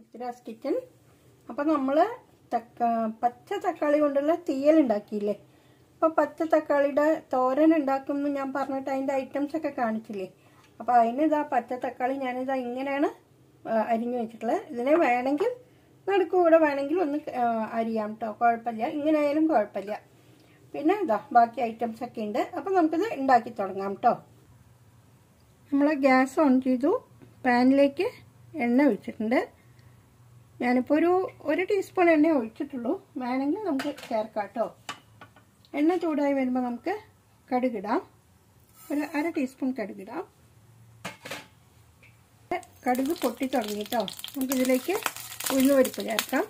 ചിത്രാസ് kitchen അപ്പം നമ്മൾ തക്ക പച്ച തക്കാളി കൊണ്ടുള്ള തീയൽ ഉണ്ടാക്കിയില്ലേ അപ്പോൾ പച്ച തക്കാളിയുടെ തോരൻ ഉണ്ടാക്കും എന്ന് ഞാൻ പറഞ്ഞിട്ട് അതിൻ്റെ ഐറ്റംസ് ഒക്കെ കാണിച്ചില്ലേ അപ്പോൾ അതിന് ഇതാ പച്ച തക്കാളി ഞാനിതാ ഇങ്ങനെയാണ് ആ, അരിഞ്ഞു വെച്ചിട്ടുള്ളത് ഇതിനെ വേണമെങ്കിൽ നടുക്കൂടെ വേണമെങ്കിൽ ഒന്ന് ആ, അരിയാം കേട്ടോ കുഴപ്പമില്ല ഇങ്ങനെ ആയാലും കുഴപ്പമില്ല പിന്നെ ഇതാ ബാക്കി ഐറ്റംസ് ഒക്കെ ഉണ്ട് അപ്പം നമുക്കിത് ഉണ്ടാക്കി തുടങ്ങാം കേട്ടോ നമ്മൾ ഗ്യാസ് ഓൺ ചെയ്തു പാനിലേക്ക് എണ്ണ ഒഴിച്ചിട്ടുണ്ട് ഞാനിപ്പോൾ ഒരു ഒരു ടീസ്പൂൺ എണ്ണ ഒഴിച്ചിട്ടുള്ളൂ വേണമെങ്കിൽ നമുക്ക് ചേർക്കാം കേട്ടോ എണ്ണ ചൂടായി വരുമ്പോൾ നമുക്ക് കടുകിടാം ഒരു അര ടീസ്പൂൺ കടുകിടാം കടുക് പൊട്ടി തുടങ്ങി കേട്ടോ നമുക്കിതിലേക്ക് ഉഴുന്നുപരിപ്പ് ചേർക്കാം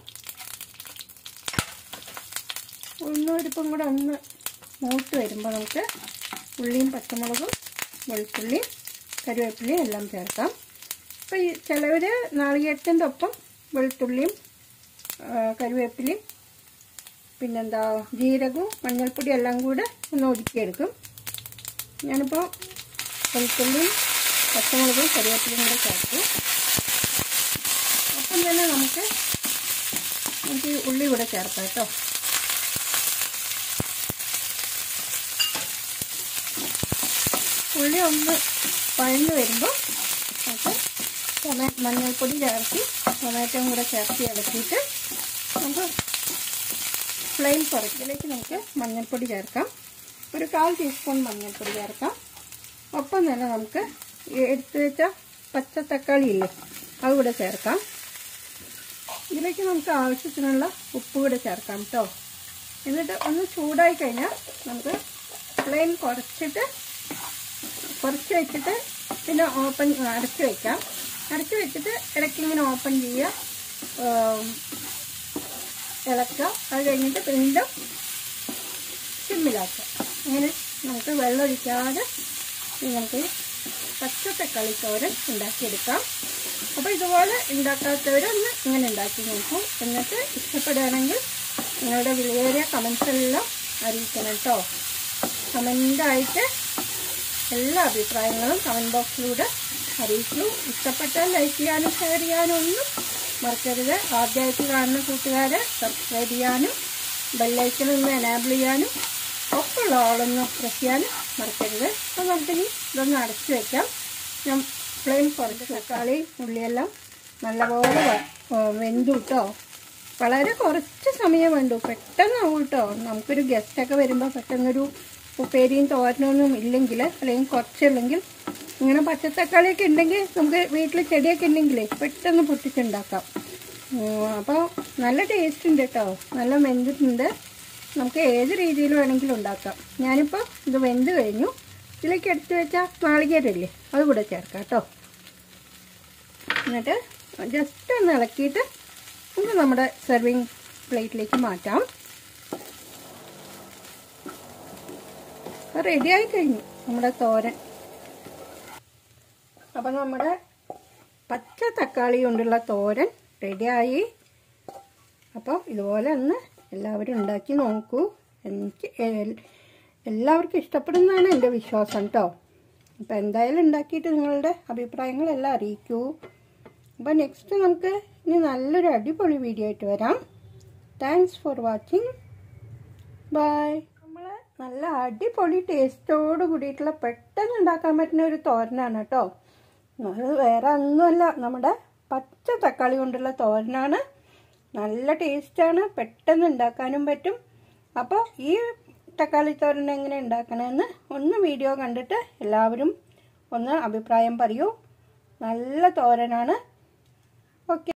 ഉഴുന്നുപരിപ്പും കൂടെ ഒന്ന് മൂത്ത് വരുമ്പോൾ നമുക്ക് ഉള്ളിയും പച്ചമുളകും വെളുത്തുള്ളിയും കരുവേപ്പിലയും എല്ലാം ചേർക്കാം അപ്പോൾ ഈ ചിലവർ നാളികേരത്തിൻ്റെ ഒപ്പം വെളുത്തുള്ളിയും ആ, കരുവേപ്പിലയും പിന്നെന്താ ജീരകവും മഞ്ഞൾപ്പൊടി എല്ലാം കൂടെ ഒന്ന് ഒതുക്കിയെടുക്കും ഞാനിപ്പോൾ വെളുത്തുള്ളിയും പച്ചമുളകും കറിവേപ്പിലയും കൂടെ ചേർത്തു അപ്പം തന്നെ നമുക്ക് നമുക്ക് ഈ ഉള്ളി കൂടെ ചേർക്കാം കേട്ടോ ഉള്ളി ഒന്ന് പഴഞ്ഞു വരുമ്പോൾ നമുക്ക് ടൊമാ മഞ്ഞൾപ്പൊടി ചേർത്തി ടൊമാറ്റോയും കൂടെ ചേർത്തി ഇളക്കിയിട്ട് നമുക്ക് ഫ്ലെയിം കുറയ്ക്കലേക്ക് നമുക്ക് മഞ്ഞൾപ്പൊടി ചേർക്കാം ഒരു കാൽ ടീസ്പൂൺ മഞ്ഞൾപ്പൊടി ചേർക്കാം ഒപ്പം തന്നെ നമുക്ക് ഈ എടുത്ത് വെച്ച പച്ച തക്കാളി ഇല്ലേ അത് കൂടെ ചേർക്കാം ഇതിലേക്ക് നമുക്ക് ആവശ്യത്തിനുള്ള ഉപ്പ് കൂടെ ചേർക്കാം കേട്ടോ എന്നിട്ട് ഒന്ന് ചൂടായി കഴിഞ്ഞാൽ നമുക്ക് ഫ്ലെയിം കുറച്ചിട്ട് കുറച്ച് വെച്ചിട്ട് പിന്നെ ഓപ്പൺ അടച്ച് വെക്കാം അടച്ച് വെച്ചിട്ട് ഇടയ്ക്ക് ഇങ്ങനെ ഓപ്പൺ ചെയ്യുക ആം, ഇളക്കുക അത് കഴിഞ്ഞിട്ട് വീണ്ടും സിമ്മിലാക്കുക അങ്ങനെ നമുക്ക് വെള്ളം ഒഴിക്കാതെ ഇത് നമുക്ക് പച്ച തക്കാളി തോരൻ ഉണ്ടാക്കിയെടുക്കാം അപ്പോൾ ഇതുപോലെ ഉണ്ടാക്കാത്തവരൊന്ന് ഇങ്ങനെ ഉണ്ടാക്കി നോക്കൂ എന്നിട്ട് ഇഷ്ടപ്പെടുകയാണെങ്കിൽ നിങ്ങളുടെ വിലയേറിയ കമൻസ് എല്ലാം അറിയിക്കണം കേട്ടോ കമൻ്റായിട്ട് എല്ലാ അഭിപ്രായങ്ങളും കമൻറ്റ് ബോക്സിലൂടെ അറിയിക്കൂ ഇഷ്ടപ്പെട്ടാൽ ലൈക്ക് ചെയ്യാനും ഷെയർ ചെയ്യാനും ഒന്നും മറക്കരുത് ആദ്യമായിട്ട് കാണുന്ന കൂട്ടുകാരെ സബ്സ്ക്രൈബ് ചെയ്യാനും ബെല്ലൈക്കൺ ഒന്ന് എനാബിൾ ചെയ്യാനും ഒപ്പമുള്ള ആളൊന്ന് പ്രസ് ചെയ്യാനും മറക്കരുത് അപ്പോൾ നമുക്കിനി ഇതൊന്ന് അടച്ചു വെക്കാം ഞാൻ ഫ്ലെയിം കുറച്ച് തക്കാളി ഉള്ളിയെല്ലാം നല്ലപോലെ വ- ഏ, വെന്തു കേട്ടോ വളരെ കുറച്ച് സമയം വേണ്ടു പെട്ടെന്നാവും കേട്ടോ നമുക്കൊരു ഗസ്റ്റൊക്കെ വരുമ്പോൾ പെട്ടെന്നൊരു ഉപ്പേരിയും തോരനൊന്നും ഇല്ലെങ്കിൽ അല്ലെങ്കിൽ കുറച്ചുണ്ടെങ്കിൽ ഇങ്ങനെ പച്ചത്തക്കാളിയൊക്കെ ഉണ്ടെങ്കിൽ നമുക്ക് വീട്ടിൽ ചെടിയൊക്കെ ഉണ്ടെങ്കിലേ പെട്ടെന്ന് പൊട്ടിച്ചുണ്ടാക്കാം അപ്പോൾ നല്ല ടേസ്റ്റ് ഉണ്ട് കേട്ടോ നല്ല വെന്തിട്ടുണ്ട് നമുക്ക് ഏത് രീതിയിൽ വേണമെങ്കിലും ഉണ്ടാക്കാം ഞാനിപ്പോൾ ഇത് വെന്ത് കഴിഞ്ഞു ഇതിലേക്ക് എടുത്തു വെച്ച നാളികേരമില്ലേ അത് കൂടെ ചേർക്കാം കേട്ടോ എന്നിട്ട് ജസ്റ്റ് ഒന്ന് ഇളക്കിയിട്ട് നമുക്ക് നമ്മുടെ സെർവിങ് പ്ലേറ്റിലേക്ക് മാറ്റാം റെഡിയായി കഴിഞ്ഞു നമ്മുടെ തോരൻ അപ്പം നമ്മുടെ പച്ച തക്കാളി കൊണ്ടുള്ള തോരൻ റെഡിയായി അപ്പോൾ ഇതുപോലെ ഒന്ന് എല്ലാവരും ഉണ്ടാക്കി നോക്കൂ എനിക്ക് എൽ- എല്ലാവർക്കും ഇഷ്ടപ്പെടുന്നതാണ് എൻ്റെ വിശ്വാസം കേട്ടോ അപ്പോൾ എന്തായാലും ഉണ്ടാക്കിയിട്ട് നിങ്ങളുടെ അഭിപ്രായങ്ങളെല്ലാം അറിയിക്കൂ അപ്പോൾ നെക്സ്റ്റ് നമുക്ക് ഇനി നല്ലൊരു അടിപൊളി വീഡിയോ ആയിട്ട് വരാം താങ്ക്സ് ഫോർ വാച്ചിങ് ബൈ നമ്മൾ നല്ല അടിപൊളി ടേസ്റ്റോട് കൂടിയിട്ടുള്ള പെട്ടെന്ന് ഉണ്ടാക്കാൻ പറ്റുന്ന ഒരു തോരനാണ് കേട്ടോ അത് വേറെ ഒന്നുമല്ല നമ്മുടെ പച്ച തക്കാളി കൊണ്ടുള്ള തോരനാണ് നല്ല ടേസ്റ്റാണ് പെട്ടെന്ന് ഉണ്ടാക്കാനും പറ്റും അപ്പോൾ ഈ തക്കാളി തോരൻ എങ്ങനെ ഉണ്ടാക്കണമെന്ന് ഒന്ന് വീഡിയോ കണ്ടിട്ട് എല്ലാവരും ഒന്ന് അഭിപ്രായം പറയൂ നല്ല തോരനാണ് ഓക്കെ